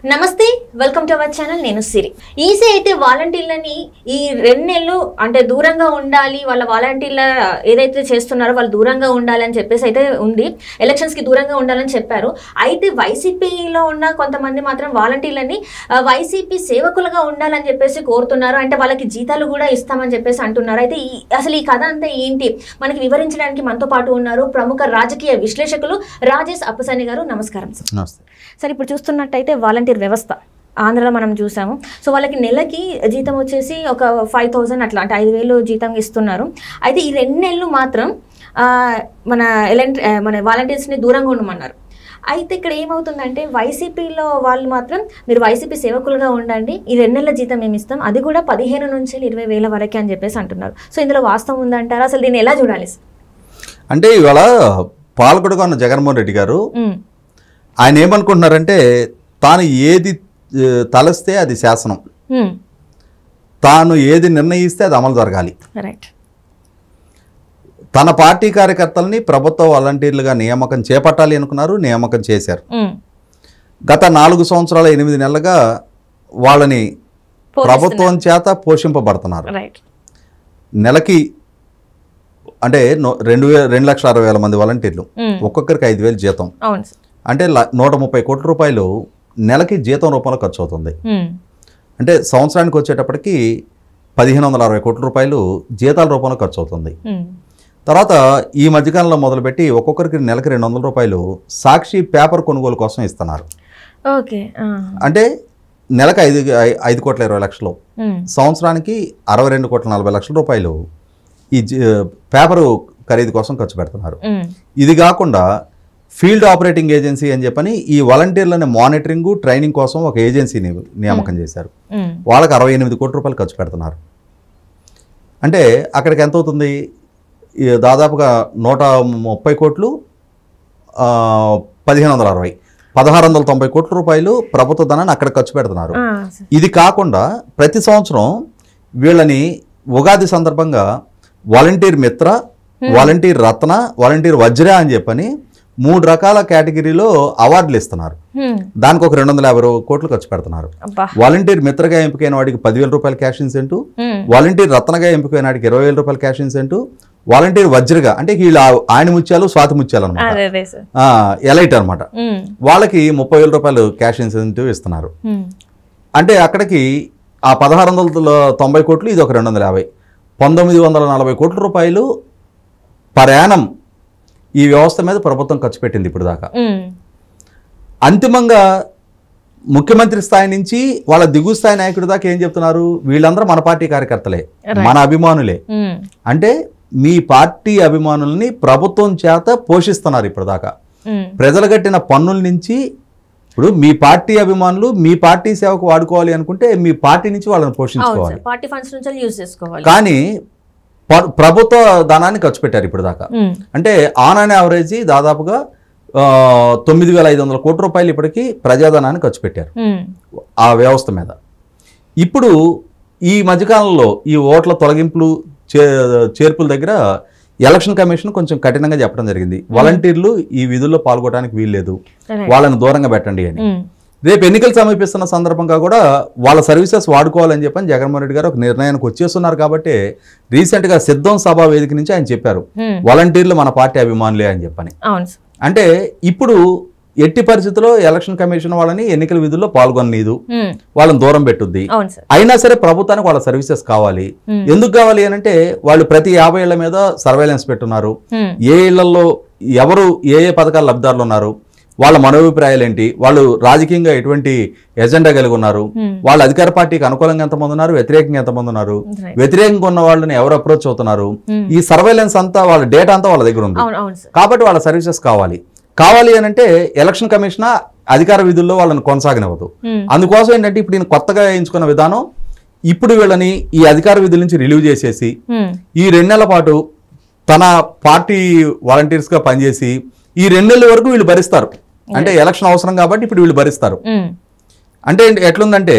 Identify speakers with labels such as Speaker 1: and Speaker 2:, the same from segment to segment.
Speaker 1: నమస్తే welcome to our channel నేను సిరి EC అయితే వాలంటీర్లని ఈ రెండు నెలలు అంటే దూరంగా ఉండాలి వాళ్ళ వాలంటీర్ల ఏదైతే చేస్తున్నారో వాళ్ళు దూరంగా ఉండాలి అని చెప్పేసి అయితే ఉంది ఎలక్షన్స్ కి దూరంగా ఉండాలని చెప్పారు అయితే వైసీపీలో ఉన్న కొంతమంది మాత్రం వాలంటీర్లని ఆ, వైసీపీ సేవకులుగా ఉండాలని చెప్పేసి కోరుతున్నారు అంటే వాళ్ళకి జీతాలు కూడా ఇస్తామని చెప్పేసి అంటున్నారు అయితే ఈ అసలు ఈ కథ అంతా ఏంటి మనకి వివరించడానికి మనతో పాటు ఉన్నారు ప్రముఖ రాజకీయ విశ్లేషకులు రాజేష్ అప్పసాని గారు నమస్కారం సార్
Speaker 2: నమస్తే
Speaker 1: సరే ఇప్పుడు చూస్తున్నట్టయితే వాలంటీర్ వ్యవస్థ ఆంధ్రలో మనం చూసాము సో వాళ్ళకి నెలకి జీతం వచ్చేసి ఒక ఫైవ్ థౌజండ్ అట్లా అంటే ఐదు వేలు జీతం ఇస్తున్నారు అయితే ఈ రెండు నెలలు మాత్రం ఆ, మన ఎలెంట్ ఆ, మన వాలంటీర్స్ని దూరంగా ఉండమన్నారు అయితే ఇక్కడ ఏమవుతుందంటే వైసీపీలో వాళ్ళు మాత్రం మీరు వైసీపీ సేవకులుగా ఉండండి ఈ రెండు నెలల జీతం మేము ఇస్తాం అది కూడా పదిహేను నుంచి ఇరవై వేల వరకే అని చెప్పేసి అంటున్నారు సో ఇందులో వాస్తవం ఉందంటారా అసలు దీన్ని ఎలా చూడాలి
Speaker 2: అంటే ఇవాళ పాలకుడుగా ఉన్న జగన్మోహన్ రెడ్డి గారు
Speaker 1: ఉమ్,
Speaker 2: ఆయన ఏమనుకుంటున్నారంటే తాను ఏది ఏ, తలస్తే అది శాసనం
Speaker 1: ఉమ్,
Speaker 2: తాను ఏది నిర్ణయిస్తే అది అమలు జరగాలి
Speaker 1: రైట్
Speaker 2: తన పార్టీ కార్యకర్తల్ని ప్రభుత్వ వాలంటీర్లుగా నియామకం చేపట్టాలి అనుకున్నారు నియామకం చేశారు
Speaker 1: ఉమ్,
Speaker 2: గత నాలుగు సంవత్సరాల ఎనిమిది నెలలుగా వాళ్ళని ప్రభుత్వం చేత పోషింపబడుతున్నారు
Speaker 1: రైట్
Speaker 2: నెలకి అంటే నో- రెండు వే రెండు లక్షల అరవై వేల మంది వాలంటీర్లు
Speaker 1: ఉమ్,
Speaker 2: ఒక్కొక్కరికి ఐదు వేలు జీతం
Speaker 1: అవును సార్
Speaker 2: అంటే ల- నూట ముప్పై కోట్ల రూపాయలు నెలకి జీతం రూపంలో ఖర్చు అవుతుంది
Speaker 1: ఉమ్,
Speaker 2: అంటే సంవత్సరానికి వచ్చేటప్పటికి పదిహేను వందల అరవై కోట్ల రూపాయలు జీతాల రూపంలో ఖర్చు అవుతుంది
Speaker 1: ఉమ్,
Speaker 2: తర్వాత ఈ మధ్యకాలంలో మొదలుపెట్టి ఒక్కొక్కరికి నెలకి రెండు వందల రూపాయలు సాక్షి పేపర్ కొనుగోలు కోసం ఇస్తున్నారు
Speaker 1: ఓకే ఆ,
Speaker 2: అంటే నెలకు ఐదు ఐ- ఐదు కోట్ల ఇరవై లక్షలు
Speaker 1: ఉమ్,
Speaker 2: సంవత్సరానికి అరవై రెండు కోట్ల నలభై లక్షల రూపాయలు ఈ జీ- పేపరు ఖరీదు కోసం ఖర్చు పెడుతున్నారు
Speaker 1: ఉమ్,
Speaker 2: ఇది కాకుండా ఫీల్డ్ ఆపరేటింగ్ ఏజెన్సీ అని చెప్పని ఈ వాలంటీర్లని మానిటరింగ్ ట్రైనింగ్ కోసం ఒక ఏజెన్సీని నియామకం చేశారు
Speaker 1: ఉమ్, వాళ్ళకి
Speaker 2: వాళ్ళకి అరవై ఎనిమిది కోట్ల రూపాయలు ఖర్చు పెడుతున్నారు అంటే అక్కడికి ఎంత అవుతుంది ఈ దాదాపుగా నూట ముప్పై కోట్లు ఆ, పదిహేను వందల అరవై పదహారు వందల తొంభై కోట్ల రూపాయలు ప్రభుత్వ ధనాన్ని అక్కడ ఖర్చు పెడుతున్నారు
Speaker 1: ఆ, సరే.
Speaker 2: ఇది కాకుండా ప్రతి సంవత్సరం వీళ్ళని ఉగాది సందర్భంగా వాలంటీర్ మిత్ర వాలంటీర్ రత్న వాలంటీర్ వజ్ర అని చెప్పని మూడు రకాల కేటగిరీలో అవార్డులు ఇస్తున్నారు
Speaker 1: ఉమ్,
Speaker 2: దానికి ఒక రెండు వందల యాభై రూ- కోట్లు ఖర్చు పెడుతున్నారు
Speaker 1: అబ్బా
Speaker 2: వాలంటీర్ మిత్రగా ఎంపికైన వాడికి పదివేల రూపాయల క్యాష్ ఇన్సెంటివ్
Speaker 1: ఉమ్,
Speaker 2: వాలంటీర్ రత్నగా ఎంపికైన వాడికి ఇరవై వేల రూపాయల క్యాష్ ఇన్సెంటివ్ వాలంటీర్ వజ్రగా అంటే వీళ్ళు ఆ- ఆయన ముత్యాలు స్వాతి ముత్యాలు అనమాట
Speaker 1: అదే అదే సార్
Speaker 2: ఎలైట్ అనమాట
Speaker 1: ఉమ్,
Speaker 2: వాళ్ళకి ముప్పై వేల రూపాయలు క్యాష్ ఇన్సెంటివ్ ఇస్తున్నారు
Speaker 1: ఉమ్,
Speaker 2: అంటే అక్కడికి ఆ పదహారు వందల తొంభై కోట్లు ఇది ఒక రెండు వందల యాభై పంతొమ్మిది వందల నలభై కోట్ల రూపాయలు ప్రయాణం ఈ వ్యవస్థ మీద ప్రభుత్వం ఖర్చు పెట్టింది ఇప్పుడు దాకా
Speaker 1: ఉమ్,
Speaker 2: అంతిమంగా ముఖ్యమంత్రి స్థాయి నుంచి వాళ్ళ దిగువ స్థాయి నాయకుడి దాకా ఏం చెప్తున్నారు వీళ్ళందరూ మన పార్టీ కార్యకర్తలే మన అభిమానులే
Speaker 1: ఉమ్,
Speaker 2: అంటే మీ పార్టీ అభిమానుల్ని ప్రభుత్వం చేత పోషిస్తున్నారు ఇప్పుడు దాకా
Speaker 1: ఉమ్,
Speaker 2: ప్రజలు కట్టిన పన్నుల నుంచి ఇప్పుడు మీ పార్టీ అభిమానులు మీ పార్టీ సేవకు వాడుకోవాలి అనుకుంటే మీ పార్టీ నుంచి వాళ్ళని
Speaker 1: అవును
Speaker 2: పోషించుకోవాలి
Speaker 1: సార్ పార్టీ ఫండ్స్ నుంచి యూజ్ చేసుకోవాలి
Speaker 2: కానీ ప- ప్రభుత్వ ధనాన్ని ఖర్చు పెట్టారు ఇప్పుడు దాకా
Speaker 1: ఉమ్,
Speaker 2: అంటే ఆన్ అండ్ యావరేజ్ దాదాపుగా ఆ, తొమ్మిది వేల ఐదు వందల కోట్ల రూపాయలు ఇప్పటికీ ప్రజాధనాన్ని ఖర్చు పెట్టారు
Speaker 1: ఉమ్,
Speaker 2: ఆ వ్యవస్థ మీద ఇప్పుడు ఈ మధ్యకాలంలో ఈ ఓట్ల తొలగింపులు చే చేర్పుల దగ్గర ఎలక్షన్ కమిషన్ కొంచెం కఠినంగా చెప్పడం జరిగింది వాలంటీర్లు ఈ విధుల్లో పాల్గొనడానికి వీల్లేదు
Speaker 1: Right.
Speaker 2: వాళ్ళని దూరంగా పెట్టండి అని
Speaker 1: ఉమ్,
Speaker 2: రేపు ఎన్నికలు సమీపిస్తున్న సందర్భంగా కూడా వాళ్ళ సర్వీసెస్ వాడుకోవాలని చెప్పని జగన్మోహన్ రెడ్డి గారు ఒక నిర్ణయానికి వచ్చేస్తున్నారు కాబట్టి రీసెంట్గా సిద్ధం సభా వేదిక నుంచి ఆయన చెప్పారు
Speaker 1: ఉమ్,
Speaker 2: వాలంటీర్లు మన పార్టీ అభిమానులే అని చెప్పని
Speaker 1: అవును సార్
Speaker 2: అంటే ఇప్పుడు ఎట్టి పరిస్థితుల్లో ఎలక్షన్ కమిషన్ వాళ్ళని ఎన్నికల విధుల్లో పాల్గొనలేదు
Speaker 1: ఉమ్,
Speaker 2: వాళ్ళని దూరం పెట్టుద్ది
Speaker 1: అవును సార్
Speaker 2: అయినా సరే ప్రభుత్వానికి వాళ్ళ సర్వీసెస్ కావాలి
Speaker 1: ఉమ్,
Speaker 2: ఎందుకు కావాలి అని అంటే వాళ్ళు ప్రతి యాభై ఏళ్ల మీద సర్వేలెన్స్ పెట్టున్నారు
Speaker 1: ఉమ్,
Speaker 2: ఏ ఇళ్లలో ఎవరు ఏ ఏ పథకాల లబ్ధిదారులు ఉన్నారు వాళ్ళ మనోభిప్రాయాలు ఏంటి వాళ్ళు రాజకీయంగా ఎటువంటి ఎజెండా కలిగి ఉన్నారు
Speaker 1: ఉమ్,
Speaker 2: వాళ్ళ అధికార పార్టీకి అనుకూలంగా ఎంతమంది ఉన్నారు వ్యతిరేకంగా ఎంతమంది ఉన్నారు
Speaker 1: Right.
Speaker 2: వ్యతిరేకంగా ఉన్న వాళ్ళని ఎవరు అప్రోచ్ అవుతున్నారు
Speaker 1: ఉమ్,
Speaker 2: ఈ సర్వేలెన్స్ అంతా వాళ్ళ డేటా అంతా వాళ్ళ దగ్గర ఉంది
Speaker 1: అవును అవును సార్
Speaker 2: కాబట్టి వాళ్ళ సర్వీసెస్ కావాలి కావాలి అని అంటే ఎలక్షన్ కమిషన్ అధికార విధుల్లో వాళ్ళని కొనసాగనివ్వదు
Speaker 1: ఉమ్, అందుకోసం
Speaker 2: అందుకోసం ఏంటంటే ఇప్పుడు నేను కొత్తగా ఎంచుకున్న విధానం ఇప్పుడు వీళ్ళని ఈ అధికార విధుల నుంచి రిలీవ్ చేసేసి
Speaker 1: ఉమ్,
Speaker 2: ఈ రెండు నెలల పాటు తన పార్టీ వాలంటీర్స్గా పనిచేసి ఈ రెండు నెలల వరకు వీళ్ళు భరిస్తారు అంటే ఎలక్షన్ అవసరం కాబట్టి ఇప్పుడు వీళ్ళు భరిస్తారు
Speaker 1: ఉమ్,
Speaker 2: అంటే ఏంటి- ఎట్లుందంటే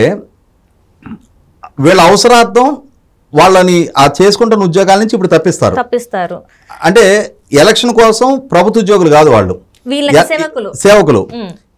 Speaker 2: వీళ్ళ అవసరార్థం వాళ్ళని ఆ చేసుకుంటున్న ఉద్యోగాల నుంచి ఇప్పుడు తప్పిస్తారు
Speaker 1: తప్పిస్తారు
Speaker 2: అంటే ఎలక్షన్ కోసం ప్రభుత్వ ఉద్యోగులు కాదు వాళ్ళు
Speaker 1: వీళ్ళకి
Speaker 2: ఎ-
Speaker 1: సేవకులు
Speaker 2: సేవకులు
Speaker 1: ఉమ్,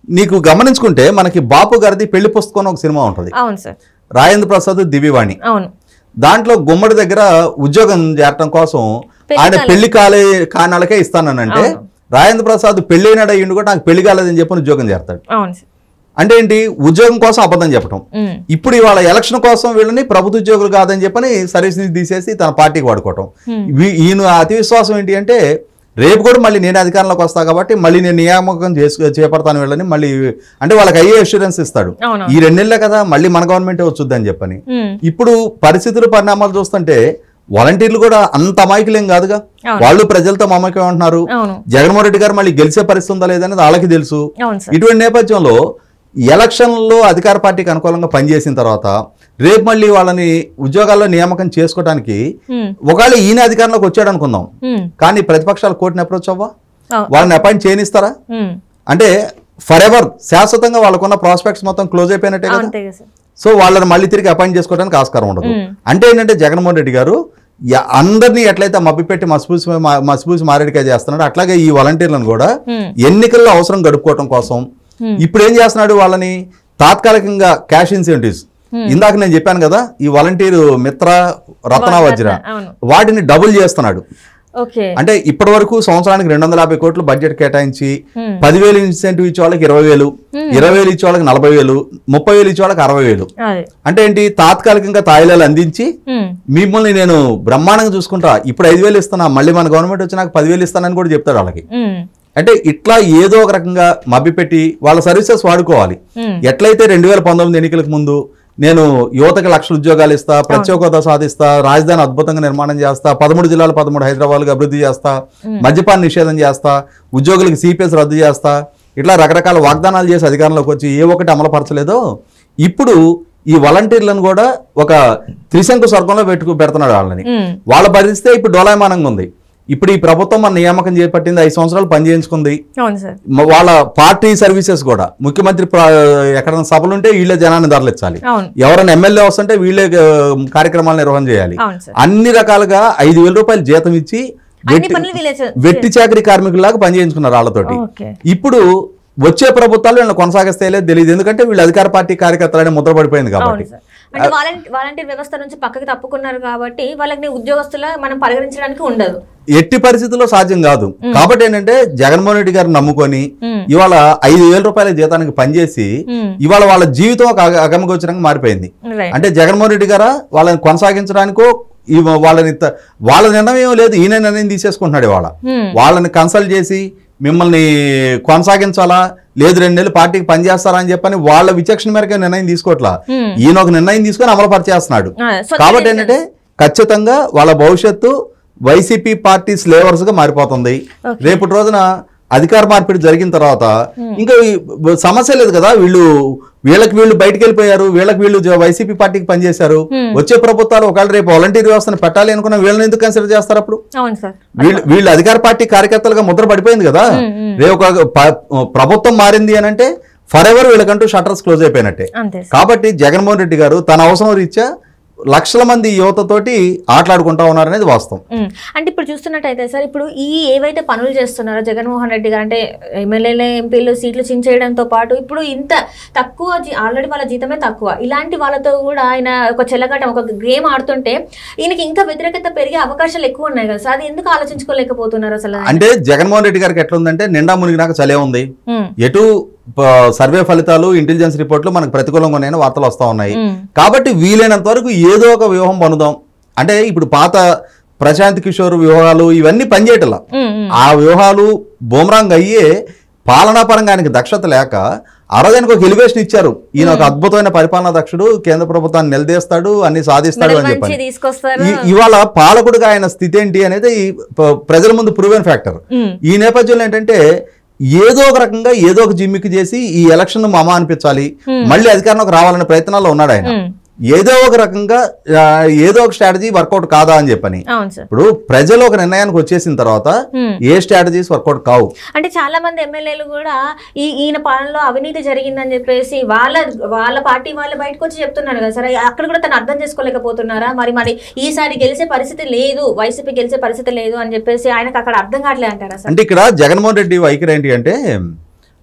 Speaker 2: నీకు గమనించుకుంటే మనకి బాపు గారిది పెళ్లి పుస్తకం అని ఒక సినిమా ఉంటుంది
Speaker 1: అవును సార్
Speaker 2: రాజేంద్ర ప్రసాద్ దివ్యవాణి
Speaker 1: అవును
Speaker 2: దాంట్లో గుమ్మడి దగ్గర ఉద్యోగం చేరటం కోసం
Speaker 1: పెళ్లి
Speaker 2: ఆయన
Speaker 1: కాలేదు.
Speaker 2: పెళ్లి కాలే కానాలకే ఇస్తానంటే
Speaker 1: అవును.
Speaker 2: రాజేంద్ర ప్రసాద్ పెళ్ళైనాడు అయ్యిండు కూడా నాకు పెళ్లి కాలేదని చెప్పని ఉద్యోగం చేరతాడు
Speaker 1: అవును సార్
Speaker 2: అంటే ఏంటి ఉద్యోగం కోసం అబద్ధం చెప్పడం
Speaker 1: ఉమ్,
Speaker 2: ఇప్పుడు ఇవాళ ఎలక్షన్ కోసం వీళ్ళని ప్రభుత్వ ఉద్యోగులు కాదని చెప్పని సర్వీస్ నుంచి తీసేసి తన పార్టీకి వాడుకోవటం
Speaker 1: Hmm.
Speaker 2: వీ- ఈయన అతి విశ్వాసం ఏంటి అంటే రేపు కూడా మళ్ళీ నేను అధికారంలోకి వస్తా కాబట్టి మళ్ళీ నేను నియామకం చేసుకు చేపడతాను వీళ్ళని మళ్ళీ అంటే వాళ్ళకి అయ్యే అష్యూరెన్స్ ఇస్తాడు
Speaker 1: అవును
Speaker 2: ఈ రెండేళ్లే కదా మళ్ళీ మన గవర్నమెంటే వచ్చుద్దని చెప్పని
Speaker 1: ఉమ్,
Speaker 2: ఇప్పుడు పరిస్థితులు పరిణామాలు చూస్తుంటే వాలంటీర్లు కూడా అంత అమాయకులేం కాదుగా
Speaker 1: అవును.
Speaker 2: వాళ్ళు ప్రజలతో మమకం ఉంటున్నారు
Speaker 1: అవును
Speaker 2: జగన్మోహన్ రెడ్డి గారు మళ్ళీ గెలిచే పరిస్థితి ఉందా లేదనేది వాళ్ళకి తెలుసు
Speaker 1: అవును సార్
Speaker 2: ఇటువంటి నేపథ్యంలో ఎలక్షన్లో అధికార పార్టీకి అనుకూలంగా పనిచేసిన తర్వాత రేపు మళ్ళీ వాళ్ళని ఉద్యోగాల్లో నియామకం చేసుకోవడానికి
Speaker 1: ఉమ్,
Speaker 2: ఒకవేళ ఈయన అధికారంలోకి వచ్చాడు అనుకుందాం
Speaker 1: ఉమ్,
Speaker 2: కానీ ప్రతిపక్షాలు కోర్టుని అప్రోచ్ అవ్వా
Speaker 1: అవును
Speaker 2: వాళ్ళని అపాయింట్ చేయనిస్తారా
Speaker 1: ఉమ్,
Speaker 2: అంటే ఫర్ ఎవర్ శాశ్వతంగా వాళ్ళకున్న ప్రాస్పెక్ట్స్ మొత్తం క్లోజ్ అయిపోయినట్టే కదా
Speaker 1: అంతే కదా సార్
Speaker 2: సో వాళ్ళని మళ్ళీ తిరిగి అపాయింట్ చేసుకోవడానికి ఆస్కారం ఉండదు
Speaker 1: మ్మ్.
Speaker 2: అంటే ఏంటంటే జగన్మోహన్ రెడ్డి గారు య- అందరినీ ఎట్లయితే మభ్యపెట్టి మసిపూసి మా- మసిపూసి మారేడికాయ చేస్తున్నాడు అట్లాగే ఈ వాలంటీర్లను కూడా
Speaker 1: ఉమ్,
Speaker 2: ఎన్నికల్లో అవసరం గడుపుకోవటం కోసం
Speaker 1: మ్మ్.
Speaker 2: ఇప్పుడు ఏం చేస్తున్నాడు వాళ్ళని తాత్కాలికంగా క్యాష్ ఇన్సెంటివ్స్ ఇందాక నేను చెప్పాను కదా ఈ వాలంటీర్ మిత్ర రత్న వజ్ర
Speaker 1: అవును
Speaker 2: వాటిని డబుల్ చేస్తున్నాడు
Speaker 1: ఓకే
Speaker 2: అంటే ఇప్పటి వరకు సంవత్సరానికి రెండు వందల యాభై కోట్లు బడ్జెట్ కేటాయించి
Speaker 1: Hmm.
Speaker 2: పదివేలు ఇన్సెంటివ్ ఇచ్చే వాళ్ళకి ఇరవై వేలు ఇరవై వేలు ఇచ్చే వాళ్ళకి నలభై వేలు ముప్పై వేలు ఇచ్చే వాళ్ళకి అరవై వేలు
Speaker 1: అదే
Speaker 2: అంటే ఏంటి తాత్కాలికంగా తాయిలాలు అందించి
Speaker 1: ఉమ్,
Speaker 2: మిమ్మల్ని నేను బ్రహ్మాండంగా చూసుకుంటా ఇప్పుడు ఐదు వేలు ఇస్తున్నా మళ్ళీ మన గవర్నమెంట్ వచ్చి నాకు పదివేలు ఇస్తానని కూడా చెప్తాడు వాళ్ళకి
Speaker 1: ఉమ్,
Speaker 2: అంటే ఇట్లా ఏదో ఒక రకంగా మభ్యపెట్టి వాళ్ళ సర్వీసెస్ వాడుకోవాలి
Speaker 1: ఉమ్,
Speaker 2: ఎట్లయితే రెండు వేల పంతొమ్మిది ఎన్నికలకు ముందు నేను యువతకి లక్షల ఉద్యోగాలు ఇస్తా ప్రత్యేక హోదా సాధిస్తా రాజధాని అద్భుతంగా నిర్మాణం చేస్తా పదమూడు జిల్లాలు పదమూడు హైదరాబాద్గా అభివృద్ధి చేస్తా మద్యపాన నిషేధం చేస్తా ఉద్యోగులకు సిపిఎస్ రద్దు చేస్తా ఇట్లా రకరకాల వాగ్దానాలు చేసి అధికారంలోకి వచ్చి ఏ ఒక్కటి అమలుపరచలేదో ఇప్పుడు ఈ వాలంటీర్లను కూడా ఒక త్రిశంకు స్వర్గంలో పెట్టుకు పెడుతున్నాడు వాళ్ళని
Speaker 1: ఉమ్,
Speaker 2: వాళ్ళ పరిస్థితే ఇప్పుడు డోలాయమానంగా ఉంది ఇప్పుడు ఈ ప్రభుత్వం మన నియామకం చేపట్టింది ఐదు సంవత్సరాలు పనిచేయించుకుంది
Speaker 1: అవును సార్
Speaker 2: మ- వాళ్ళ పార్టీ సర్వీసెస్ కూడా ముఖ్యమంత్రి ప్ర- ఎక్కడైనా సభలు ఉంటే వీళ్ళే జనాన్ని ధరలించాలి
Speaker 1: అవును
Speaker 2: ఎవరైనా ఎమ్మెల్యే వస్తుంటే వీళ్ళే ఆ, కార్యక్రమాలు నిర్వహణ చేయాలి
Speaker 1: అవును సార్
Speaker 2: అన్ని రకాలుగా ఐదు వేల రూపాయలు జీతం ఇచ్చి
Speaker 1: అన్ని
Speaker 2: వెట్టి
Speaker 1: పనులు వీళ్ళే చే-
Speaker 2: వెట్టి చాకరీ కార్మికుల్లాగా పనిచేయించుకున్నారు వాళ్ళతోటి
Speaker 1: ఓకే
Speaker 2: ఇప్పుడు వచ్చే ప్రభుత్వాలు వీళ్ళని కొనసాగిస్తే తెలియదు ఎందుకంటే వీళ్ళు అధికార పార్టీ కార్యకర్తలనే ముద్ర పడిపోయింది
Speaker 1: అవును
Speaker 2: కాబట్టి
Speaker 1: సార్ అంటే వాలంటీ వాలంటీర్ వ్యవస్థ నుంచి పక్కకి తప్పుకున్నారు కాబట్టి వాళ్ళకి ఉద్యోగస్తుల మనం పరిగణించడానికి ఉండదు
Speaker 2: ఎట్టి పరిస్థితుల్లో సాధ్యం కాదు కాబట్టి ఏంటంటే జగన్మోహన్ రెడ్డి గారిని నమ్ముకొని
Speaker 1: ఉమ్,
Speaker 2: ఇవాళ ఐదు వేల రూపాయల జీతానికి పనిచేసి
Speaker 1: ఉమ్,
Speaker 2: ఇవాళ వాళ్ళ జీవితం ఒక అగ- అగమగోచరంగా మారిపోయింది
Speaker 1: రైట్
Speaker 2: అంటే జగన్మోహన్ రెడ్డి గారా వాళ్ళని కొనసాగించడానికో ఈ వాళ్ళని త- వాళ్ళ నిర్ణయం ఏం లేదు ఈయన నిర్ణయం తీసేసుకుంటున్నాడు ఇవాళ
Speaker 1: ఉమ్,
Speaker 2: వాళ్ళని కన్సల్ట్ చేసి మిమ్మల్ని కొనసాగించాలా లేదు రెండు నెలలు పార్టీకి పనిచేస్తారా అని చెప్పని వాళ్ళ విచక్షణ మేరకు నిర్ణయం తీసుకోవట్లా
Speaker 1: ఉమ్.
Speaker 2: ఈయన ఒక నిర్ణయం తీసుకొని అమలు పరిచేస్తున్నాడు
Speaker 1: ఆ, సో
Speaker 2: కాబట్టి ఏంటంటే ఖచ్చితంగా వాళ్ళ భవిష్యత్తు వైసీపీ పార్టీ స్లేవర్స్ గా మారిపోతుంది
Speaker 1: Okay.
Speaker 2: రేపటి రోజున అధికార మార్పిడి జరిగిన తర్వాత ఇంకా ఈ బ- సమస్య లేదు కదా వీళ్ళు వీళ్ళకి వీళ్ళు బయటికి వెళ్ళిపోయారు వీళ్ళకి వీళ్ళు జ- వైసీపీ పార్టీకి పనిచేశారు
Speaker 1: Hmm.
Speaker 2: వచ్చే ప్రభుత్వాలు ఒకవేళ రేపు వాలంటీర్ వ్యవస్థను పెట్టాలి అనుకున్న వీళ్ళని ఎందుకు కన్సిడర్ చేస్తారు అప్పుడు
Speaker 1: అవును సార్
Speaker 2: వీళ్ళు వీళ్ళు అధికార పార్టీ కార్యకర్తలుగా ముద్ర పడిపోయింది కదా
Speaker 1: Hmm, hmm.
Speaker 2: రేపు ఒక ప- ప్రభుత్వం మారింది అని అంటే ఫర్ ఎవర్ వీళ్ళకంటూ షట్టర్స్ క్లోజ్ అయిపోయినట్టే
Speaker 1: అంతే సార్
Speaker 2: కాబట్టి జగన్మోహన్ రెడ్డి గారు తన అవసరం రీత్యా లక్షల మంది యువతతోటి ఆటలాడుకుంటా ఉన్నారనేది వాస్తవం
Speaker 1: ఉమ్. అంటే ఇప్పుడు చూస్తున్నట్టయితే సార్ ఇప్పుడు ఈ ఏవైతే పనులు చేస్తున్నారో జగన్మోహన్ రెడ్డి గారు అంటే ఎమ్మెల్యేలు ఎంపీలు సీట్లు చించేయడంతో పాటు ఇప్పుడు ఇంత తక్కువ ఆల్రెడీ వాళ్ళ జీతమే తక్కువ ఇలాంటి వాళ్ళతో కూడా ఆయన ఒక చెల్లగటం ఒక గేమ్ ఆడుతుంటే ఈయనకి ఇంకా వ్యతిరేకత పెరిగే అవకాశాలు ఎక్కువ ఉన్నాయి కదా సార్ అది ఎందుకు ఆలోచించుకోలేకపోతున్నారు అసలు ఆయన?
Speaker 2: అంటే జగన్మోహన్ రెడ్డి గారికి ఎట్లుందంటే నిండా మునిగినాక చలే ఉంది
Speaker 1: ఉమ్,
Speaker 2: ఎటు ప- సర్వే ఫలితాలు ఇంటెలిజెన్స్ రిపోర్ట్లు మనకు ప్రతికూలంగా ఉన్నాయని వార్తలు వస్తూ ఉన్నాయి
Speaker 1: ఉమ్,
Speaker 2: కాబట్టి వీలైనంత వరకు ఏదో ఒక వ్యూహం పనుదాం అంటే ఇప్పుడు పాత ప్రశాంత్ కిషోర్ వ్యూహాలు ఇవన్నీ పనిచేయటలా
Speaker 1: ఉమ్, ఉమ్.
Speaker 2: ఆ వ్యూహాలు బూమరాంగ్ అయ్యే పాలనాపరంగా ఆయనకి దక్షత లేక ఆ రోజు ఆయనకు ఒక ఎలివేషన్ ఇచ్చారు ఈయన ఒక అద్భుతమైన పరిపాలనా దక్షుడు కేంద్ర ప్రభుత్వాన్ని నిలదీస్తాడు అన్ని సాధిస్తాడు
Speaker 1: మెడల్
Speaker 2: అని
Speaker 1: మంచి
Speaker 2: చెప్పని
Speaker 1: తీసుకొస్తారు
Speaker 2: ఈ- ఇవాళ పాలకుడుగా ఆయన స్థితి ఏంటి అనేది ఈ ప- ప్రజల ముందు ప్రూవెన్ ఫ్యాక్టర్
Speaker 1: ఉమ్,
Speaker 2: ఈ నేపథ్యంలో ఏంటంటే ఏదో ఒక రకంగా ఏదో ఒక జిమ్మికి చేసి ఈ ఎలక్షన్ మమ అనిపించాలి మళ్ళీ అధికారంలోకి రావాలనే ప్రయత్నాల్లో ఉన్నాడు ఆయన
Speaker 1: ఉమ్,
Speaker 2: ఏదో ఒక రకంగా ఆ, ఏదో ఒక స్ట్రాటజీ వర్కౌట్ కాదా అని చెప్పని
Speaker 1: అవును సార్
Speaker 2: ఇప్పుడు ప్రజలు ఒక నిర్ణయానికి వచ్చేసిన తర్వాత
Speaker 1: ఉమ్.
Speaker 2: ఏ స్ట్రాటజీస్ వర్కౌట్ కావు
Speaker 1: అంటే చాలా మంది ఎమ్మెల్యేలు కూడా ఈ ఈయన పాలనలో అవినీతి జరిగిందని చెప్పేసి వాళ్ళ వాళ్ళ పార్టీ వాళ్ళు బయటకు వచ్చి చెప్తున్నారు కదా సరే అక్కడ కూడా తను అర్థం చేసుకోలేకపోతున్నారా మరి మరి ఈసారి గెలిచే పరిస్థితి లేదు వైసీపీ గెలిచే పరిస్థితి లేదు అని చెప్పేసి ఆయనకు అక్కడ అర్థం కావట్లేదు అంటారా సార్
Speaker 2: అంటే ఇక్కడ జగన్మోహన్ రెడ్డి వైఖరి ఏంటి అంటే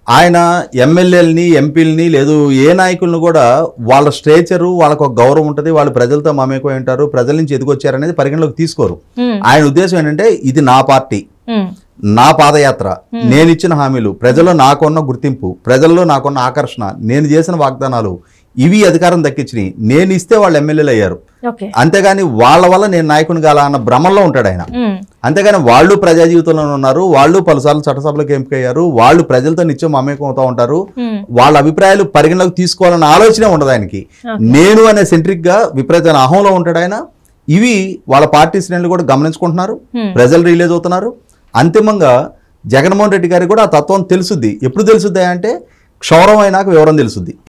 Speaker 2: ఆయన ఎమ్మెల్యేలని ఎంపీలని లేదు ఏ నాయకులను కూడా వాళ్ళ స్ట్రేచరు వాళ్ళకు ఒక గౌరవం ఉంటుంది వాళ్ళు ప్రజలతో మమేకమై ఉంటారు ప్రజల నుంచి ఎదిగొచ్చారనేది పరిగణలోకి తీసుకోరు
Speaker 1: ఉమ్,
Speaker 2: ఆయన ఉద్దేశం ఏంటంటే ఇది నా పార్టీ
Speaker 1: ఉమ్,
Speaker 2: నా పాదయాత్ర నేను ఇచ్చిన హామీలు ప్రజల్లో నాకున్న గుర్తింపు ప్రజల్లో నాకున్న ఆకర్షణ నేను చేసిన వాగ్దానాలు ఇవి అధికారం దక్కించినాయి నేను ఇస్తే వాళ్ళు ఎమ్మెల్యేలు అయ్యారు
Speaker 1: ఓకే
Speaker 2: అంతేగాని వాళ్ళ వల్ల నేను నాయకుని కాల అన్న భ్రమంలో ఉంటాడు ఆయన
Speaker 1: ఉమ్,
Speaker 2: అంతేగాని వాళ్ళు ప్రజా జీవితంలో ఉన్నారు వాళ్ళు పలుసార్లు చట్టసభలకు ఎంపికయ్యారు వాళ్ళు ప్రజలతో నిత్యం మమేకం అవుతూ ఉంటారు
Speaker 1: ఉమ్,
Speaker 2: వాళ్ళ అభిప్రాయాలు పరిగణలోకి తీసుకోవాలన్న ఆలోచనే ఉండదు ఆయనకి నేను అనే సెంట్రిక్ గా విపరీతమైన అహంలో ఉంటాడు ఆయన ఇవి వాళ్ళ పార్టీ శ్రేణులు కూడా గమనించుకుంటున్నారు
Speaker 1: Hmm.
Speaker 2: ప్రజలు రిలీజ్ అవుతున్నారు అంతిమంగా జగన్మోహన్ రెడ్డి గారికి కూడా ఆ తత్వం తెలుసుద్ది ఎప్పుడు తెలుసుద్ది అంటే క్షౌరం అయినాక వివరం తెలుసుద్ది